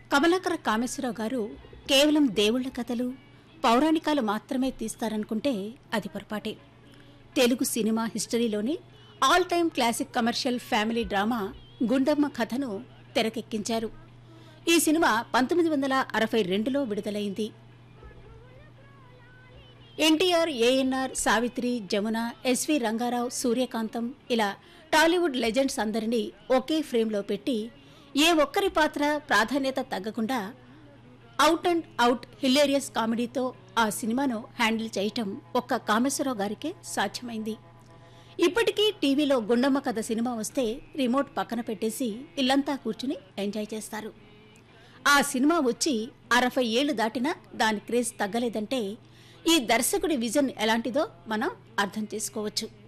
కమలాకర కామేశ్వరరావు గారు కేవలం దేవుళ్ళ కథలు పౌరాణికాలు మాత్రమే తీస్తారనుకుంటే అది పొరపాటే తెలుగు సినిమా హిస్టరీలోని all time classic commercial family drama Gundamma కథను తెరకెక్కించారు ఈ సినిమా పంతొమ్మిది వందల అరవై రెండులో విడుదలైంది NTR ANR Savitri Jamuna SV Rangarao Suryakantham ఇలా టాలీవుడ్ లెజెండ్స్ అందరినీ ఒకే ఫ్రేమ్లో పెట్టి ఏ ఒక్కరి పాత్ర ప్రాధాన్యత తగ్గకుండా అవుట్ అండ్ అవుట్ హిలేరియస్ కామెడీతో ఆ సినిమాను హ్యాండిల్ చేయటం ఒక్క కామేశ్వరరావు గారికే సాధ్యమైంది ఇప్పటికీ టీవీలో గుండమ్మ కథ సినిమా వస్తే రిమోట్ పక్కన పెట్టేసి ఇల్లంతా కూర్చుని ఎంజాయ్ చేస్తారు ఆ సినిమా వచ్చి అరవై ఏళ్లు దాటినా దాని క్రేజ్ తగ్గలేదంటే ఈ దర్శకుడి విజన్ ఎలాంటిదో మనం అర్థం చేసుకోవచ్చు